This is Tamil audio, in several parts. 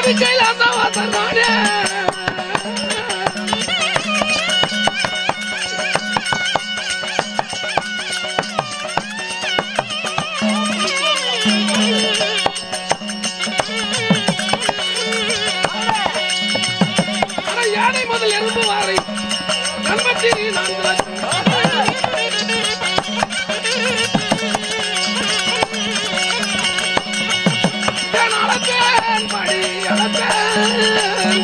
காசி கைலாச வாசன் நானே அட யானை முதல் எறும்பு வாரை நன்மத்திரி நான்கு லட்சம் நான் அளப்பேன் படி அளப்பேன்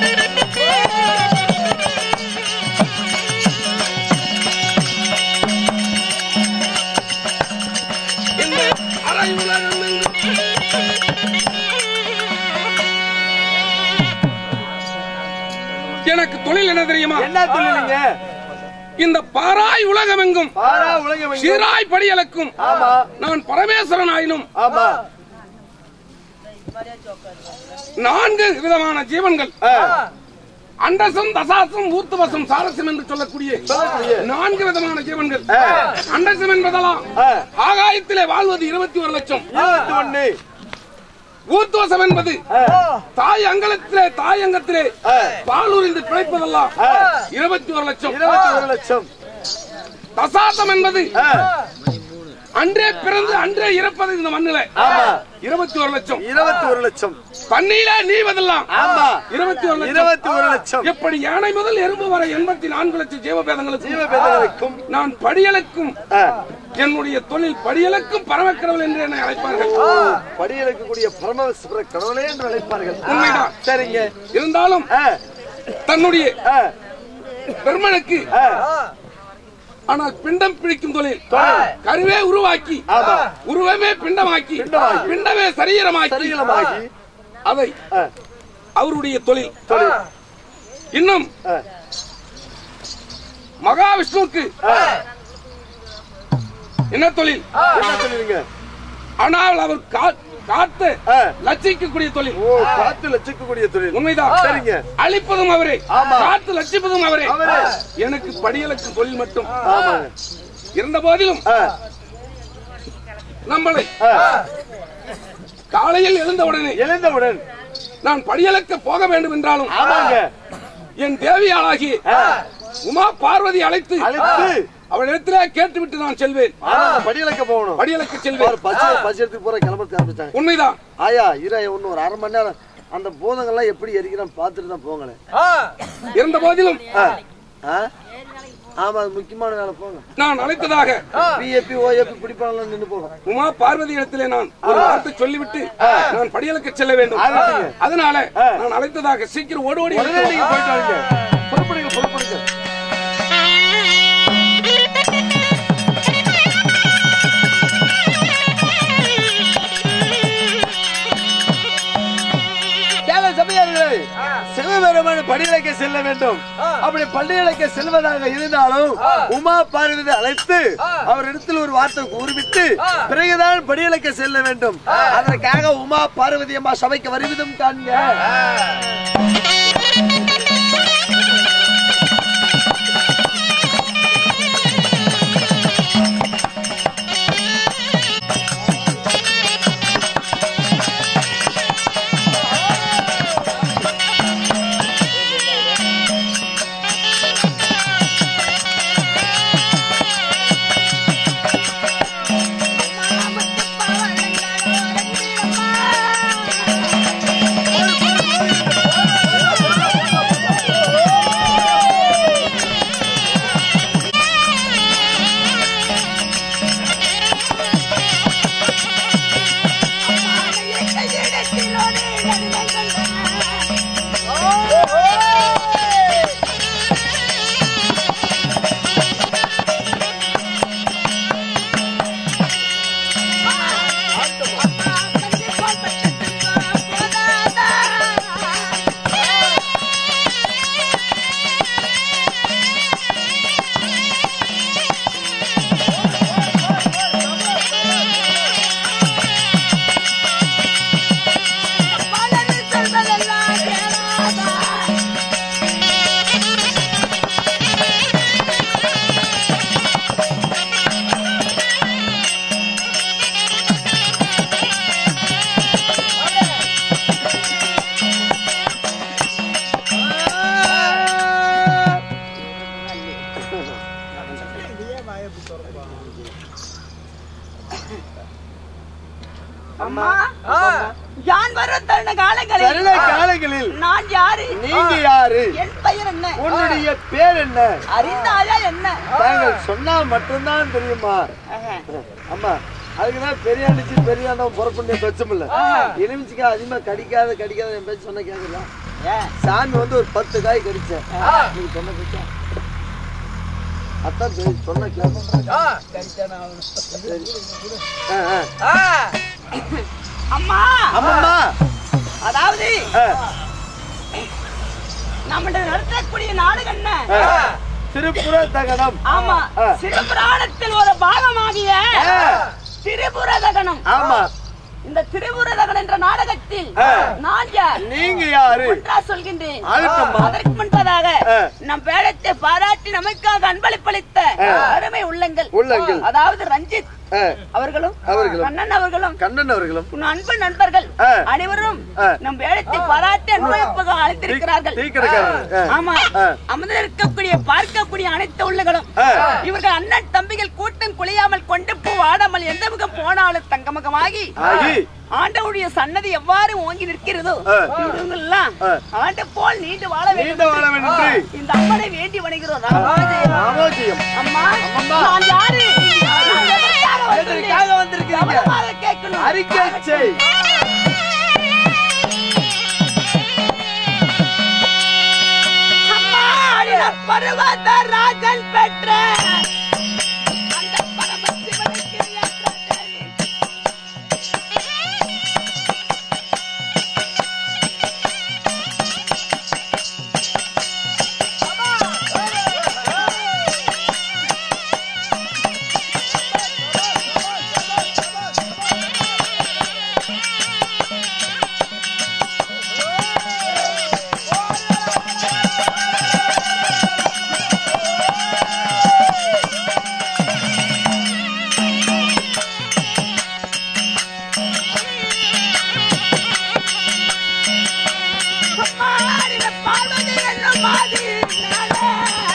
இந்த அரை உலகம் எங்கும் எனக்கு தொழில் என்ன தெரியுமா என்ன தொழிலுங்க இந்த பாராய் உலகமெங்கும் பாரா உலகம் எங்கும். சீராய் படியலக்கும் ஆமா நான் பரமேஸ்வரன் ஆயினும் ஆமா நான்கு விதமான ஜீவன்கள் ஆ, அண்டசம் தசாசம் ஊர்த்துவசம் சாரசம் என்று சொல்லக்கூடிய சொல்லக்கூடிய. நான்கு விதமான ஜீவன்கள் ஆ. அண்டசம் என்பதெல்லாம் ஆ. ஆகாயத்திலே வாழ்வது இருபத்தி ஒரு லட்சம் இருபத்தி ஒண்ணு ஊர்த்துவசம் என்பது ஆ, தாய் அங்கலத்திலே தாய் அங்கத்திலே ஆ. பாலூரிந்து பிழைப்பதெல்லாம் ஆ. இருபத்தி ஒரு லட்சம் இருபத்தி ஒரு லட்சம் தசாசம் என்பது ஆ, அன்றே பிறந்து அன்றே இறப்பது இந்த மண்ணில ஆமா இருபத்தி ஒரு லட்சம் இருபத்தி ஒரு லட்சம் தண்ணீர நீவதெல்லாம் ஆமா இருபத்தி ஒரு லட்சம் இருபத்தி ஒரு லட்சம் எப்படி யானை முதல் எறும்பு வரை எண்பத்தி நான்கு லட்சம் ஜீவபேதங்களுக்கு ஜீவபேதங்களுக்கும் நான் படியலுக்கும் ஆ, என்னுடைய தொழில் படியலுக்கும் பரமக்கடவுள் என்று என்னை அழைப்பார்கள் படியெடுக்கக்கூடிய பரமசிவர கடவுளே என்று அழைப்பார்கள் உண்மைதான். சரிங்க இருந்தாலும் ஆ, தன்னுடைய ஆ, பெருமனுக்கு ஆ, ஆனால் பிண்டம் பிடிக்கும் தொழில் தொழில். கருவே உருவாக்கி ஆமா. உருவமே பிண்டமாக்கி பிண்டமாக்கி. பிண்டமே சரீரமாக்கி சரீரமாகி அதை ஆ, அவருடைய தொழில் தொழில் இன்னும் ஆ, மகாவிஷ்ணுவுக்கு என்ன தொழில் என்ன சொல்லுவீங்க ஆனால் அவர் கா- காத்து ஆ, லட்சிக்கக்கூடிய தொழில் ஓ காத்து லட்சிக்கக்கூடிய தொழில் உண்மைதான் சரிங்க அழிப்பதும் அவரே ஆமா. காத்து லட்சிப்பதும் அவரே அவரே. எனக்கு படியலுக்கு தொழில் மட்டும் ஆமாங்க இருந்த போதிலும் ஆ, நம்மளை ஆ, காலையில் எழுந்தவுடனே எழுந்தவுடன் நான் படியலுக்க போக வேண்டும் என்றாலும் ஆமாங்க என் தேவியாளாகி ஆ, உமா பார்வதி அழைத்து அழைத்து அவளிடத்திலே கேட்டுவிட்டு நான் செல்வேன் ஆமாங்க படியலக்க போகணும் படியலுக்கு செல்வேன் அவர் பஸ் பஸ் எடுத்து போற கிளம்புறதுக்கு ஆரம்பிச்சாங்க உண்மைதான் ஆயா இரு ஆயா ஒண்ணு ஒரு அரை மணி நேரம் அந்த பூதங்கள்லாம் எப்படி எரிக்கிறான் பார்த்துட்டு தான் போங்களேன் இருந்த போதிலும் ஆ, ஆ? ஆமா அது முக்கியமான வேலை போங்க நான் அழைத்ததாக பிஏபி ஓஏபி பிடிப்பாங்கலாம் நின்று போகும் உமா பார்வதி இடத்திலே நான் ஒரு வார்த்தை சொல்லிவிட்டு நான் படியலுக்கு செல்ல வேண்டும் ஆரம்பிங்க. அதனால நான் அழைத்ததாக சீக்கிரம் ஓடி ஓடி உடனே நீங்க போயிட்டு வாங்க புறப்படுங்க புறப்படுங்க தேவ சபையார்களே சிவபெருமான படியலைக்க செல்ல வேண்டும் அப்படி பள்ளியலைக்க செல்வதாக இருந்தாலும் உமா பார்வதி அழைத்து அவரிடத்தில் ஒரு வார்த்தை கூறுவிட்டு பிறகுதான் படியலைக்க செல்ல வேண்டும் அதற்காக உமா பார்வதி அம்மா சபைக்கு வருவிதம் காண்க செல்வன் வரும் தருண காலங்களில் தருண காலங்களில் நான் யாரு நீங்க யாரு என் பெயர் என்ன உன்னுடைய பேர் என்ன அறிந்தாயா என்ன தாங்கள் சொன்னா மட்டும்தான் தெரியுமா ஆஹா. அம்மா அதுக்குதான் பெரியாண்டிச்சு பெரியாண்டம் புறப்பண்டிய பிரச்சனை இல்ல எலுமிச்சிக்காய் அதிகமா கடிக்காத கடிக்காத என் பேச்சு சொன்ன கேக்குதா ஏன்? சாமி வந்து ஒரு பத்து காய் கடிச்சேன் நீங்க சொன்ன பேச்சா அதான் தெரியும், சொன்ன கேட்கும் அம்மா அம்மம்மா அதாவது ஆ, நம்மள நடத்தக்கூடிய நாடகம் என்ன ஆ. திருப்புர தகனம் ஆமா ஆ. சிறுபுராணத்தில் ஒரு பாகமாகிய ஆ. திரிபுர தகனம் ஆமா இந்த திரிபுர தகனம் என்ற நாடகத்தில் ஆ. நான் யார் நீங்க யாரு ஒன்றா சொல்கின்றேன் அழுத்தம்மா. அதற்கு முன்பதாக ஆ. நம் வேடத்தை பாராட்டி நமக்காக அன்பளிப்பளித்த ஆ. அருமை உள்ளங்கள் உள்ளங்கள். அதாவது ரஞ்சித் ஆ, அவர்களும் அவர்களும். கண்ணன் அவர்களும் கண்ணன் அவர்களும் உன் அன்பு நண்பர்கள் ஆ. அனைவரும் ஆ. நம் வேடத்தை பாராட்டி அன்பளிப்பாக அழைத்திருக்கிறார்கள் டீ கடைக்காரர். ஆ. ஆமா ஆ. அமர்ந்திருக்கக்கூடிய பார்க்கக்கூடிய அனைத்து உள்ளங்களும் ஆ. இவர்கள் அண்ணன் தம்பிகள் கூட்டம் குலையாமல் கொண்டு பூ ஆடாமல் எந்த முகம் போனாலும் தங்கமுகமாகி ஆகி. ஆண்டவுடைய சன்னதி எவ்வாறு ஓங்கி நிற்கிறதோ ஆ. இவங்கெல்லாம் ஆ. ஆண்டு போல் நீண்டு வாழ வேண்டும் நீண்ட வாழ வேண்டும் என்று. இந்த அம்மனை வேண்டி வணங்குகிறோம் ராமாஜெயம். ராமோஜியம் அம்மா அம்மம்மா. நான் யாரு நான் எதற்காக வந்துள்ளேன்? எதற்காக வந்திருக்கீங்க? கவனமாக கேட்கணும் அறிக்கை செய் அம்மா, அடிய பர்வத ராஜன் பெற்ற அந்த பரமசிவனுக்கு ஏற்ற தேவி. அம்மா, அடிய பார்வதி என்னும் மாதிரினாலே.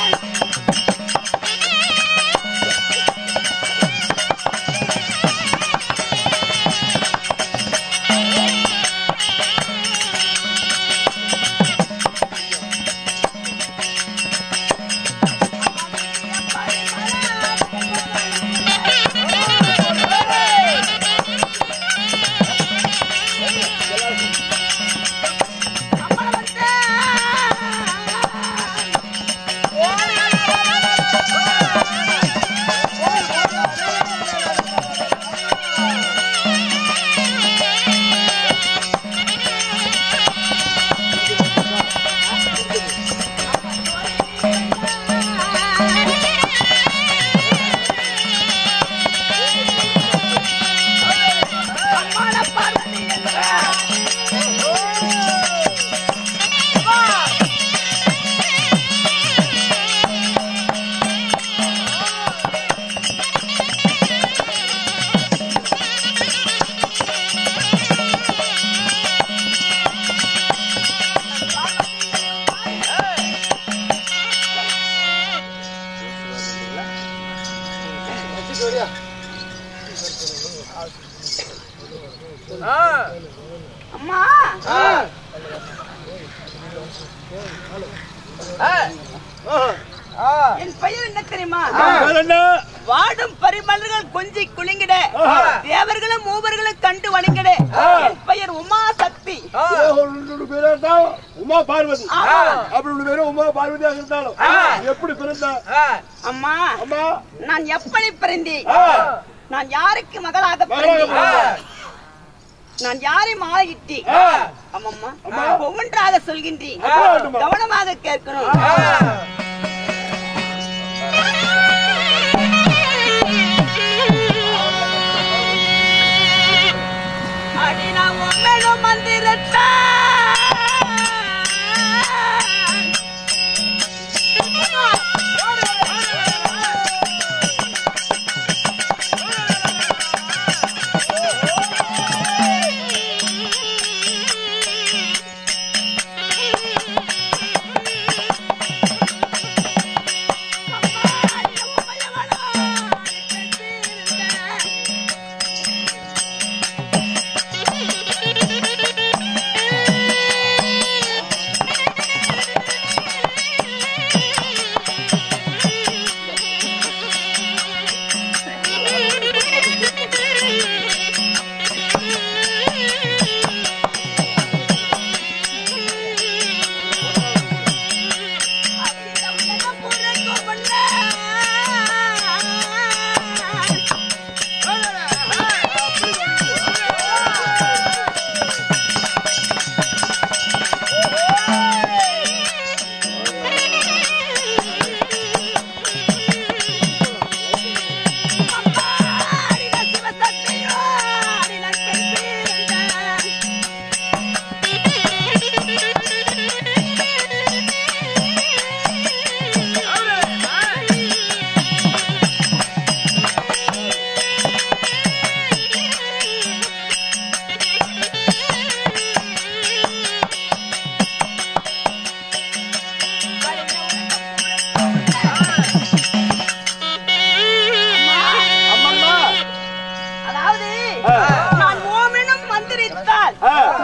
அம்மா அம்மான பார்வதி என்ற அம்மா என் பெயர் என்ன தெரியுமா வாடும் பரிமலர்கள் கொஞ்சி குலுங்கிட தேவர்களும் மூவர்களும் கண்டு வணங்கிட என் பெயர் உமா சக்தி உன்னோட பேரா தான் உமா பார்வதி ஆமா. அப்படி உள்ள பேரும் உமா பார்வதியாக இருந்தாலும் எப்படி பிறந்தா அம்மா அம்மா நான் எப்படி பிறந்தேன் ஆ, நான் யாருக்கு மகளாக மகளாக பிறந்தேன் பிறந்தாய். நான் யாரை மாறிட்டேன் ஆ, அம்மம்மா ஒவ்வொன்றாக சொல்கின்றேன் அப்பா வேண்டுமா? கவனமாக கேட்கணும் அடி நான் உண்மையிலும் மந்திரத்தான்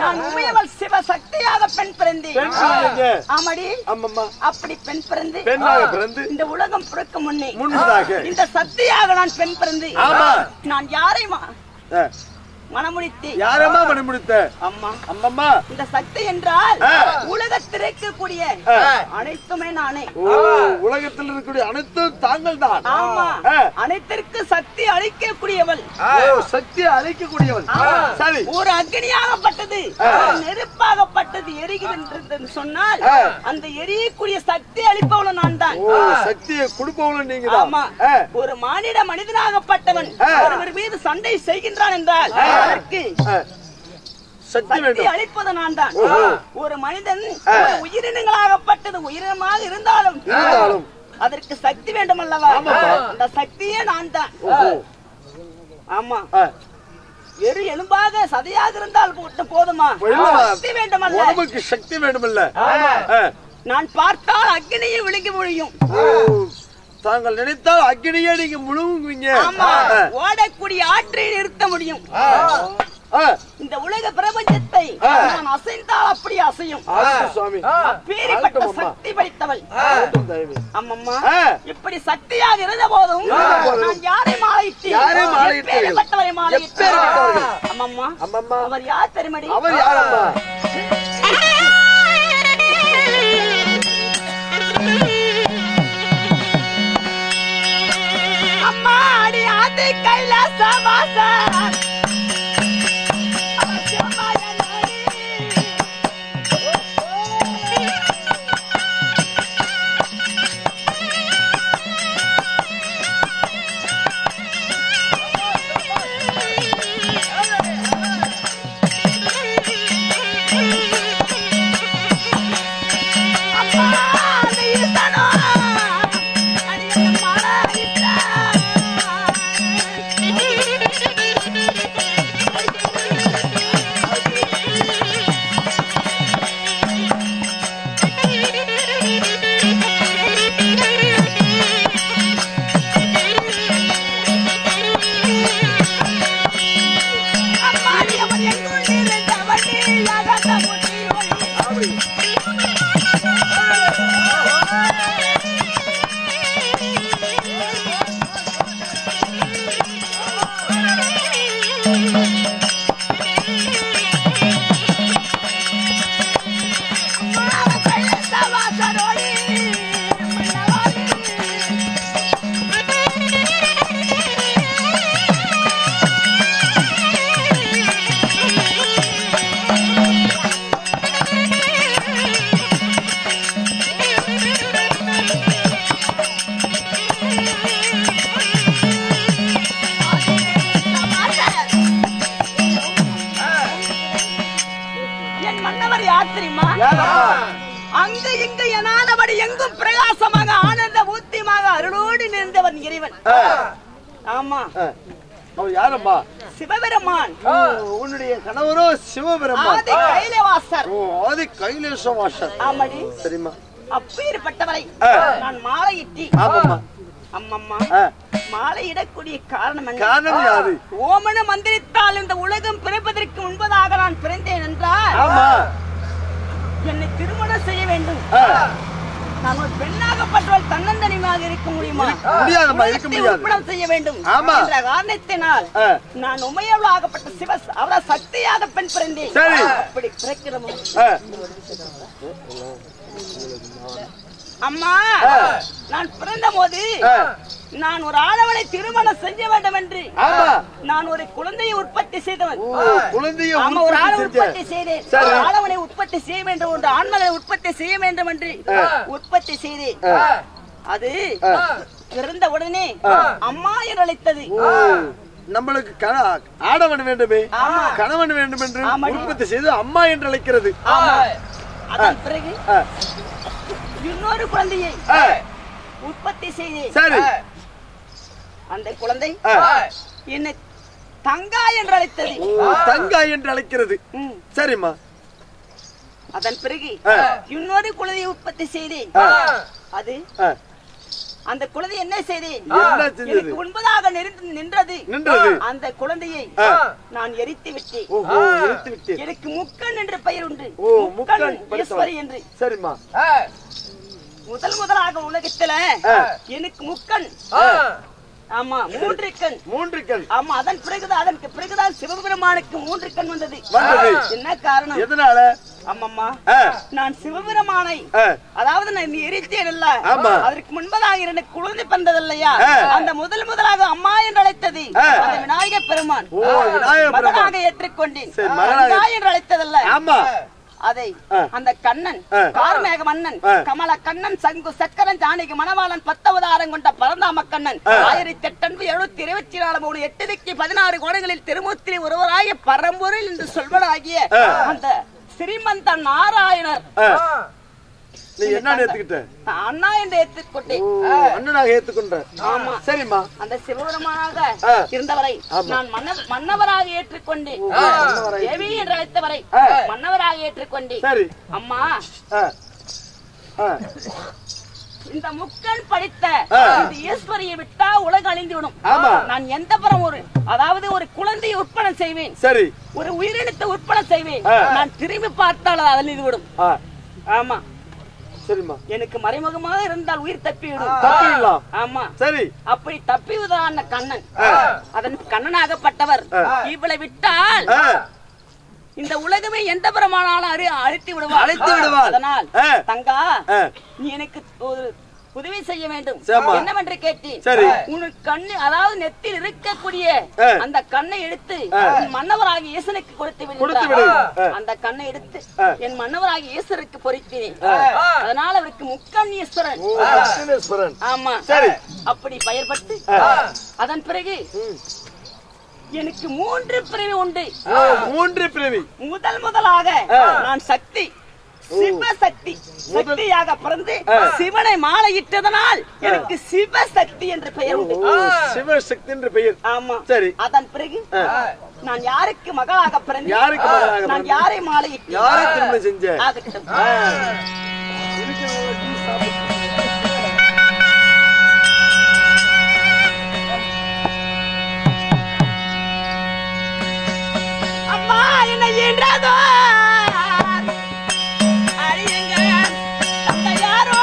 நான் உமையவள் சிவ சக்தியாக பெண் பிறந்தேன் பெண் பிறந்தீங்க. ஆமாடி அம்மம்மா அப்படி பெண் பிறந்து பெண்ணாக பிறந்து இந்த உலகம் பிறக்க முன்னே முன்னதாக இந்த சக்தியாக நான் பெண் பிறந்து ஆமா. நான் யாரை மா- ஆ, மனமுடித்து யாரம்மா மணி முடித்த அம்மா அம்மம்மா இந்த சக்தி என்றால் ஆ. உலகத்தில் இருக்கக்கூடிய ஆ. அனைத்துமே நானே ஓ உலகத்தில் இருக்கக்கூடிய அனைத்தும் தாங்கள் தான் ஆமா ஆ. அனைத்திற்கு சக்தி அளிக்கக்கூடியவள் ஓ, சக்தியை அழிக்கக்கூடியவன் சரி ஒரு அக்னியாகப்பட்டது ஒரு நெருப்பாகப்பட்டது எரிகிறது என்று சொன்னால் ஆ. அந்த எரியக்கூடிய சக்தி அளிப்பவளும் நான் தான் ஓ சக்தியை கொடுப்பவளும் நீங்க ஆமா தான் ஒரு மானிட மனிதனாகப்பட்டவன் ஆ. ஒருவர் மீது சண்டை செய்கின்றான் என்றால் அதற்கு சக்தி சக்தி வேண்டும் அளிப்பது நான் தான் ஓஹோ. ஒரு மனிதன் ஒரு உயிரினங்களாகப்பட்டது உயிரினமாக இருந்தாலும் இருந்தாலும். அதற்கு சக்தி வேண்டும் அல்லவா ஆமாப்பா. அந்த சக்தியே நான் தான் ஓஹோ. ஆமா ஆ, வெறு எலும்பாக சதையாக இருந்தால் மட்டும் போதுமா இல்ல. சக்தி வேண்டுமல்ல உடம்புக்கு சக்தி வேண்டுமல்ல ஆ. நான் பார்த்தால் அக்னியை விழுங்கி முடியும் ஓ, தாங்கள் நினைத்தால் அக்னியே நீங்க முழுங்குவீங்க ஆமா ஆ, ஓடக்கூடிய ஆற்றை நிறுத்த முடியும் ஆ, இந்த உலக பிரபஞ்சத்தை ஆ. நான் அசைந்தால் அப்படி அசையும் ஆகட்டும் சுவாமி அப்பேற்பட்ட ஆகட்டும் அம்மா. சக்தி படைத்தவள் ஆகட்டும் தேவி. அம்மம்மா ஆ. இப்படி சக்தியாக இருந்த போதும் இருந்த போதும் நான் யாரை மாலையிட்டு யாரை மாலையிட்டீர்கள்? எப்பேற்பட்டவரை மாலையிட்டு எப்பேற்பட்டவர்கள்? அம்மம்மா அம்மம்மா அவர் யார் தெரியுமடி அவர் யாரம்மா அம்மா அடி ஆதி கைலாச வாசன் அவர் சிவமாய நாடி. அம்மா அது ஈசனோ அடி அந்த அம்மாடி அவர் எங்குள் இருந்தவனே யகத முத்தியோய் என் மன்னவர் யார் தெரியுமா யாரம்மா அங்கு இங்கு எனாதபடி எங்கும் பிரகாசமாக ஆனந்த ஊத்தியமாக அருளோடு நின்றவன் இறைவன் ஆ, ஆமா ஆ. அவர் யாரம்மா சிவபெருமான் ஓ, உன்னுடைய கணவரோ சிவபெருமான் ஆதி கைலவாசர் ஓ ஆதி கைலேச வாசர் ஆமாடி சரிம்மா அப்பேற்பட்டவரை ஆ. நான் மாலையிட்டி ஆமாம்மா அம்மம்மா ஆ, மாலையிடக்கூடிய காரணம் என்ன காரணம் யாது ஓமன மந்திரித்தால் இந்த உலகம் பிறப்பதற்கு முன்பதாக நான் பிறந்தேன் என்றால் ஆமா என்னை திருமணம் செய்ய வேண்டும் ஆ, நான் ஒரு பெண்ணாகப்பட்டவள் தன்னந்தனியாக இருக்க முடியுமா முடியாதம்மா, இருக்க உலகத்தை முடியாது. உட்படம் செய்ய வேண்டும் ஆமா. என்ற காரணத்தினால் ஆ. நான் உமையவளாகப்பட்ட சிவ அவர சக்தியாக பெண் பிறந்தேன் சரி. அப்படி பிறக்கிறமோ ஆ, அம்மா ஆ. நான் பிறந்த போது ஆ. நான் ஒரு ஆடவனை திருமணம் செய்ய வேண்டும் என்று ஆமா நான் ஒரு குழந்தையை உற்பத்தி செய்தவன் ஓ குழந்தைய ஆமா ஒரு ஆளை உற்பத்தி உற்பத்தி செஞ்ச செய்தேன் சரி. ஒரு ஆடவனை உற்பத்தி செய்ய வேண்டும் ஒரு ஆண்மகனை உற்பத்தி செய்ய வேண்டும் என்று உற்பத்தி செய்தேன் ஆ. அது ஆ. பிறந்த உடனே அம்மா என்று அழைத்தது ஓ நம்மளுக்கு கண- ஆடவன் வேண்டுமே ஆமா. கணவன் வேண்டும் என்று ஆமாடி. உற்பத்தி செய்து அம்மா என்று அழைக்கிறது ஆமா அதன் பிறகு ஆ, இன்னொரு குழந்தையை ஆ, உற்பத்தி செய்தேன் சரி அந்த குழந்தை ஆ. என்னை தங்கா என்று அழைத்தது ஓ தங்காய் என்று அழைக்கிறது ம். சரிம்மா அதன் பிறகு ஆ. இன்னொரு குழந்தையை உற்பத்தி செய்தேன் ஆ, அது ஆ, அந்த குழந்தை என்ன செய்தேன் என்ன செஞ்சது? எனக்கு முன்பதாக நெறிந்து நின்றது நின்றது. அந்த குழந்தையை ஆ. நான் எரித்து விட்டேன் ஓஹோ எடுத்து விட்டேன் எனக்கு முக்கன் என்ற பெயர் உண்டு ஓ முக்கன் ஈஸ்வரி படித்தவன். என்று சரிம்மா முதல் முதலாக உலகத்துல ஆ. எனக்கு முக்கன் ஆமா மூன்று கண் மூன்று கண் ஆமா அதன் பிறகுதான் அதற்கு பிறகுதான் சிவபெருமானுக்கு மூன்று கண் வந்தது வந்தது. என்ன காரணம் எதனால ஆமாம்மா ஆ, நான் சிவபெருமானை ஆ, அதாவது நான் எரித்தேன் இல்ல ஆமா. அதற்கு முன்பதாக இரண்டு குழந்தை பிறந்தது இல்லையா ஆ. அந்த முதல் முதலாக அம்மா என்று அழைத்தது ஆ. அந்த விநாயகர் பெருமான் ஓ விநாயகர் பெருமான் மகனாக ஏற்றுக்கொண்டேன் சரி, மகனாக- அண்ணா என்று அழைத்ததல்ல ஆமா அதை ஆ. அந்த கண்ணன் ஆ. கார்மேக மன்னன் ஆ. கமல கண்ணன் சங்கு சக்கரன் ஜானகி மணவாளன் பத்தவதாரம் கொண்ட பரந்தாம கண்ணன் ஆ. ஆயிரத்தி எட்டு எழுநூத்தி இருபத்தி நாலு மூணு எட்டு திக்கி பதினாறு கோணங்களில் திருமூர்த்தி ஒருவராய பரம்பொருள் என்று சொல்வதாகிய ஆ. அந்த ஸ்ரீமந்த நாராயணர் ஆ, நீ என்ன ஏத்துக்கிட்ட அண்ணா என்று ஏற்றுக்கொண்டேன் ஓ, அண்ணனாக ஏத்துக்கொண்ட ஆமா. சரிம்மா அந்த சிவபெருமானாக ஆ. இருந்தவரை ஆமா. நான் மன்ன- மன்னவராக ஏற்றுக்கொண்டேன் மன்னவராக தேவி என்று அழைத்தவரை ஆ. மன்னவராக ஏற்றுக்கொண்டேன் சரி அம்மா ஆ, ஆ, இந்த முக்கன் படித்த ஆ. இந்த ஈஸ்வரியை விட்டா உலகம் அழிந்துவிடும் ஆமா. நான் எந்த புறம் ஒரு அதாவது ஒரு குழந்தையை உற்பத்தி செய்வேன் சரி ஒரு உயிரினத்தை உற்பத்தி செய்வேன் ஆ. நான் திரும்பி பார்த்தால் அது அழிந்து விடும் ஆ, ஆமா சரிம்மா எனக்கு மறைமுகமாக இருந்தால் உயிர் தப்பிவிடும் தப்பிடலாம் ஆமா சரி அப்படி தப்பிவதான கண்ணன் ஆ. அதன் கண்ணனாகப்பட்டவர் ஆ. இவளை விட்டால் ஆ, இந்த உலகமே எந்த புறமானாலும் அறி அழித்து விடுவார் அழித்து விடுவார். அதனால் ஆ. தங்கா ஆ, நீ எனக்கு ஒரு உதவி செய்ய வேண்டும் சரிம்மா. என்னவென்று கேட்டேன் சரி. உனக்கு கண்ணு அதாவது நெத்தில் இருக்கக்கூடிய ஆ. அந்த கண்ணை எடுத்து ஆ. உன் மன்னவராகி ஈசனுக்கு கொடுத்து கொடுத்து விடுகிறார். விடு. ஆ. அந்த கண்ணை எடுத்து ஆ. என் மன்னவராகி ஈஸ்வருக்கு பொறித்தேன் அதனால அவருக்கு முக்கண் ஈஸ்வரன் ஓ தட்சிணேஸ்வரன் ஆமா சரி. அப்படி பெயர்பட்டு ஆ. அதன் பிறகு எனக்கு மூன்று பிரிவு உண்டு ஓ, மூன்று பிறவி முதல் முதலாக ஆ. நான் சக்தி சிவசக்தி சக்தியாக பிறந்து சிவனை மாலையிட்டதனால் எனக்கு சிவசக்தி என்று பெயர் உண்டு ஓ சிவசக்தி என்று பெயர் ஆமா சரி அதன் பிறகு நான் யாருக்கு மகளாக பிறந்தேன் யாருக்கு மகளாக நான் பிறந்தீர்? யாரை மாலையிட்டேன் யாரை திருமணம் செஞ்ச ஆகட்டும் ஆ. அம்மா என்னை ஈன்றதோ அறியுங்க தந்தையாரோ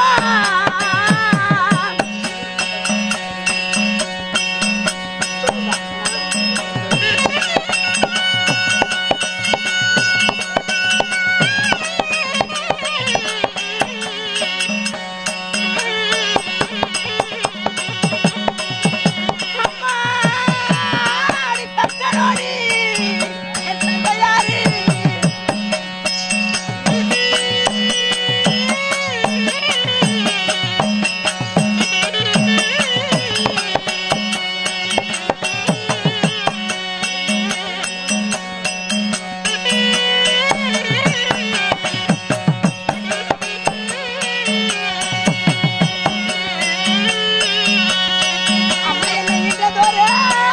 அம்மா அடி தக்கரோடி என் தந்தையாரு அம்மா என்னை ஈன்றதோரே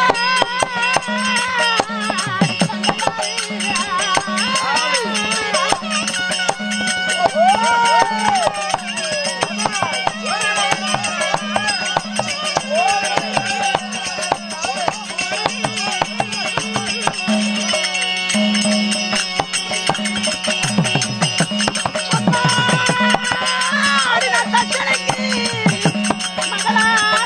அடிதான் தச்சனைக்கு மகளான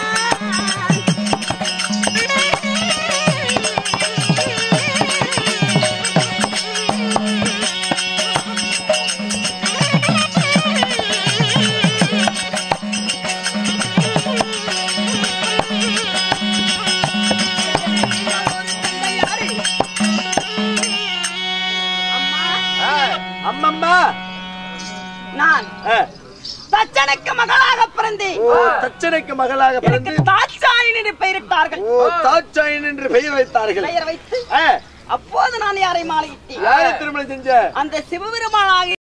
அம்மா அம்மம்மா நான் ஆ. தச்சனுக்கு மகளாக பிறந்தேன் ஓ தச்சனைக்கு மகளாக எனக்கு பிறந்து தாட்சாயின் என்று பெயரிட்டார்கள் ஓ தாட்சாயன் என்று பெயர் வைத்தார்கள் பெயர் வைத்து ஆ, அப்போது நான் யாரை மாலையிட்டேன் யாரை திருமணம் செஞ்ச அந்த சிவபெருமானாக